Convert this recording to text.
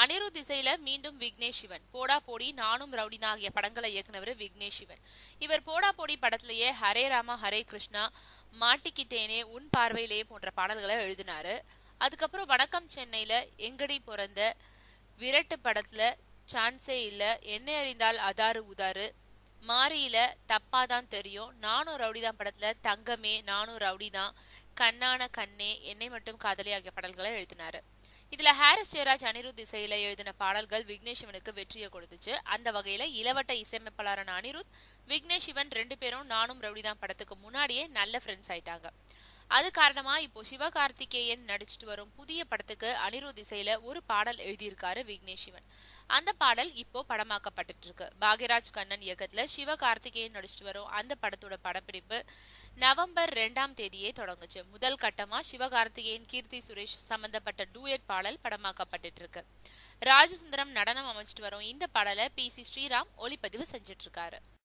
அனிருத் திசையில மீண்டும் விக்னேஷ் சிவன் போடா போடி நானும் ரவுடினா ஆகிய படங்களை இயக்குனவர் விக்னேஷ் சிவன் இவர் போடா போடி படத்திலேயே ஹரே ராமா ஹரே கிருஷ்ணா மாட்டிக்கிட்டேனே உன் பார்வையிலே போன்ற பாடல்களை எழுதினாரு அதுக்கப்புறம் வணக்கம் சென்னையில எங்கடி பிறந்த விரட்டு படத்துல சான்ஸே இல்ல என்ன அறிந்தால் அதாறு உதாறு மாரியில தப்பாதான் தெரியும் நானும் ரவுடிதான் படத்துல தங்கமே நானும் ரவுடிதான் கண்ணான கண்ணே என்னை மட்டும் காதலி ஆகிய பாடல்களை எழுதினாரு இதுல ஹாரிஸ் ஜெயராஜ் அனிருத் இசையில எழுதின பாடல்கள் விக்னேஷ் சிவனுக்கு வெற்றியை கொடுத்துச்சு அந்த வகையில இளவட்ட இசையமைப்பாளரான அனிருத் விக்னேஷ் சிவன் ரெண்டு பேரும் நானும் ரவுடிதான் படத்துக்கு முன்னாடியே நல்ல ஃப்ரெண்ட்ஸ் ஆயிட்டாங்க அது காரணமா இப்போ சிவகார்த்திகேயன் நடிச்சிட்டு வரும் புதிய படத்துக்கு அனிருத் இசையில ஒரு பாடல் எழுதியிருக்காரு விக்னேஷ் சிவன் அந்த பாடல் இப்போ படமாக்கப்பட்டுட்டு இருக்கு பாக்யராஜ் கண்ணன் இயக்கத்துல சிவகார்த்திகேயன் நடிச்சிட்டு வரும் அந்த படத்தோட படப்பிடிப்பு நவம்பர் ரெண்டாம் தேதியே தொடங்குச்சு முதல் கட்டமா சிவகார்த்திகேயன் கீர்த்தி சுரேஷ் சம்பந்தப்பட்ட டூயட் பாடல் படமாக்கப்பட்டுட்டு இருக்கு ராஜசுந்தரம் நடனம் அமைச்சிட்டு வரும் இந்த பாடலை பி சி ஸ்ரீராம் ஒளிப்பதிவு செஞ்சுட்டு இருக்காரு